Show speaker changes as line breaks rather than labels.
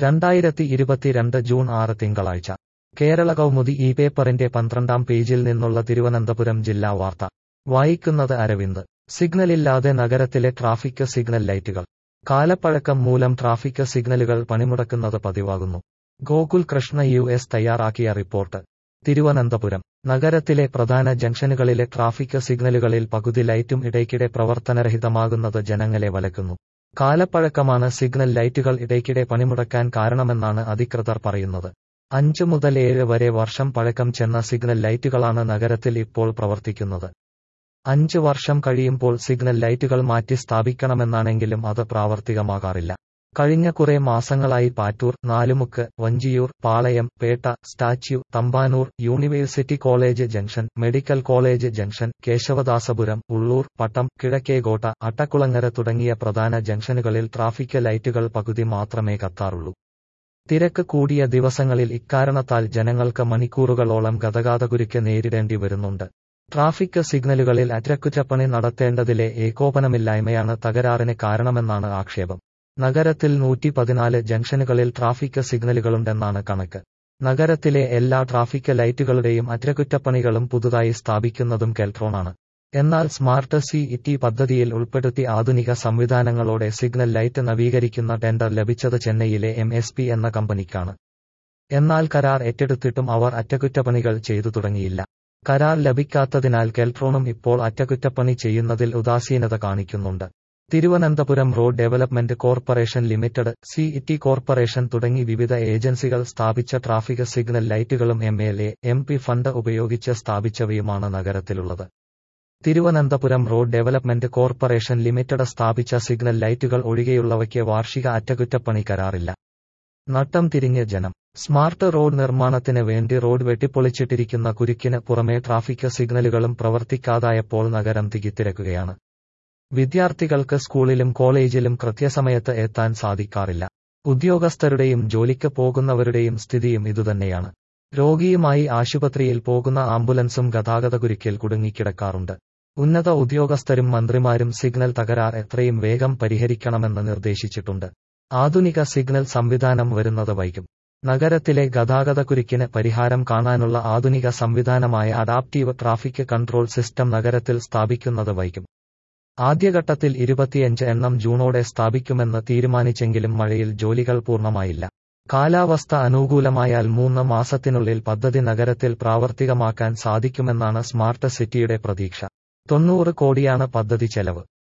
രണ്ടായിരത്തി ഇരുപത്തിരണ്ട് ജൂൺ ആറ് തിങ്കളാഴ്ച കേരള കൗമുദി ഈ പേപ്പറിന്റെ പന്ത്രണ്ടാം പേജിൽ നിന്നുള്ള തിരുവനന്തപുരം ജില്ലാ വാർത്ത വായിക്കുന്നത് അരവിന്ദ് സിഗ്നലില്ലാതെ നഗരത്തിലെ ട്രാഫിക് സിഗ്നൽ ലൈറ്റുകൾ കാലപ്പഴക്കം മൂലം ട്രാഫിക് സിഗ്നലുകൾ പണിമുടക്കുന്നത് പതിവാകുന്നു ഗോകുൽ കൃഷ്ണ യു എസ് തയ്യാറാക്കിയ റിപ്പോർട്ട് തിരുവനന്തപുരം നഗരത്തിലെ പ്രധാന ജംഗ്ഷനുകളിലെ ട്രാഫിക് സിഗ്നലുകളിൽ പകുതി ലൈറ്റും ഇടയ്ക്കിടെ പ്രവർത്തനരഹിതമാകുന്നത് ജനങ്ങളെ വലക്കുന്നു കാലപ്പഴക്കമാണ് സിഗ്നൽ ലൈറ്റുകൾ ഇടയ്ക്കിടെ പണിമുടക്കാൻ കാരണമെന്നാണ് അധികൃതർ പറയുന്നത് അഞ്ച് മുതൽ ഏഴ് വരെ വർഷം പഴക്കം ചെന്ന സിഗ്നൽ ലൈറ്റുകളാണ് നഗരത്തിൽ ഇപ്പോൾ പ്രവർത്തിക്കുന്നത് അഞ്ച് വർഷം കഴിയുമ്പോൾ സിഗ്നൽ ലൈറ്റുകൾ മാറ്റി സ്ഥാപിക്കണമെന്നാണെങ്കിലും അത് പ്രാവർത്തികമാകാറില്ല കഴിഞ്ഞ കുറെ മാസങ്ങളായി Pattoor Nalumukku Vanchiyoor Palayam Pettah statue Thampanoor university college junction medical college junction Kesavadasapuram Ulloor Pattom Kizhakkekotta Attakulangara തുടങ്ങിയ പ്രധാന ജംഗ്ഷനുകളിൽ ട്രാഫിക് ലൈറ്റുകൾ പകുതി മാത്രമേ കത്താറുള്ളൂ തിരക്ക് കൂടിയ ദിവസങ്ങളിൽ ഇക്കാരണത്താൽ ജനങ്ങൾക്ക് മണിക്കൂറുകളോളം ഗതാഗതകുരുക്ക് നേരിടേണ്ടി വരുന്നുണ്ട് ട്രാഫിക് സിഗ്നലുകളിൽ അറ്റകുറ്റപ്പണി നടത്തേണ്ടതിലെ ഏകോപനമില്ലായ്മയാണ് തകരാറിന് കാരണമെന്നാണ് ആക്ഷേപം നഗരത്തിൽ നൂറ്റി പതിനാല് ജംഗ്ഷനുകളിൽ ട്രാഫിക് സിഗ്നലുകളുണ്ടെന്നാണ് കണക്ക് നഗരത്തിലെ എല്ലാ ട്രാഫിക് ലൈറ്റുകളുടെയും അറ്റകുറ്റപ്പണികളും പുതുതായി സ്ഥാപിക്കുന്നതും കെൽട്രോണാണ് എന്നാൽ സ്മാർട്ട് സി ഇറ്റി പദ്ധതിയിൽ ഉൾപ്പെടുത്തി ആധുനിക സംവിധാനങ്ങളോടെ സിഗ്നൽ ലൈറ്റ് നവീകരിക്കുന്ന ടെൻഡർ ലഭിച്ചത് ചെന്നൈയിലെ എം എന്ന കമ്പനിക്കാണ് എന്നാൽ കരാർ ഏറ്റെടുത്തിട്ടും അവർ അറ്റകുറ്റപ്പണികൾ ചെയ്തു തുടങ്ങിയില്ല കരാർ ലഭിക്കാത്തതിനാൽ കെൽട്രോണും ഇപ്പോൾ അറ്റകുറ്റപ്പണി ചെയ്യുന്നതിൽ ഉദാസീനത കാണിക്കുന്നുണ്ട് Thiruvananthapuram road development corporation limited city corporation തുടങ്ങി വിവിധ ഏജൻസികൾ സ്ഥാപിച്ച ട്രാഫിക് സിഗ്നൽ ലൈറ്റുകളും M L A M P fund ഉപയോഗിച്ച് സ്ഥാപിച്ചവയുമാണ് നഗരത്തിലുള്ളത് Thiruvananthapuram road development corporation limited സ്ഥാപിച്ച സിഗ്നൽ ലൈറ്റുകൾ ഒഴികെയുള്ളവയ്ക്ക് വാർഷിക അറ്റകുറ്റപ്പണി കരാറില്ല നട്ടം തിരിഞ്ഞ് ജനം സ്മാർട്ട് റോഡ് നിർമ്മാണത്തിന് വേണ്ടി റോഡ് വെട്ടിപ്പൊളിച്ചിട്ടിരിക്കുന്ന കുരുക്കിന് പുറമെ ട്രാഫിക് സിഗ്നലുകളും പ്രവർത്തിക്കാതായപ്പോൾ നഗരം തികിത്തിരക്കുകയാണ് വിദ്യാർത്ഥികൾക്ക് സ്കൂളിലും കോളേജിലും കൃത്യസമയത്ത് എത്താൻ സാധിക്കാറില്ല ഉദ്യോഗസ്ഥരുടെയും ജോലിക്ക് പോകുന്നവരുടെയും സ്ഥിതിയും ഇതുതന്നെയാണ് രോഗിയുമായി ആശുപത്രിയിൽ പോകുന്ന ആംബുലൻസും ഗതാഗതകുരുക്കിൽ കുടുങ്ങിക്കിടക്കാറുണ്ട് ഉന്നത ഉദ്യോഗസ്ഥരും മന്ത്രിമാരും സിഗ്നൽ തകരാർ എത്രയും വേഗം പരിഹരിക്കണമെന്ന് നിർദ്ദേശിച്ചിട്ടുണ്ട് ആധുനിക സിഗ്നൽ സംവിധാനം വരുന്നത് വൈകും നഗരത്തിലെ ഗതാഗതക്കുരുക്കിന് പരിഹാരം കാണാനുള്ള ആധുനിക സംവിധാനമായ അഡാപ്റ്റീവ് ട്രാഫിക് കൺട്രോൾ സിസ്റ്റം നഗരത്തിൽ സ്ഥാപിക്കുന്നത് വൈകും ആദ്യഘട്ടത്തിൽ ഇരുപത്തിയഞ്ച് എണ്ണം ജൂണോടെ സ്ഥാപിക്കുമെന്ന് തീരുമാനിച്ചെങ്കിലും മഴയിൽ ജോലികൾ പൂർണ്ണമായില്ല കാലാവസ്ഥ അനുകൂലമായാൽ മൂന്ന് മാസത്തിനുള്ളിൽ പദ്ധതി നഗരത്തിൽ പ്രാവർത്തികമാക്കാൻ സാധിക്കുമെന്നാണ് സ്മാർട്ട് സിറ്റിയുടെ പ്രതീക്ഷ തൊണ്ണൂറ് കോടിയാണ് പദ്ധതി ചെലവ്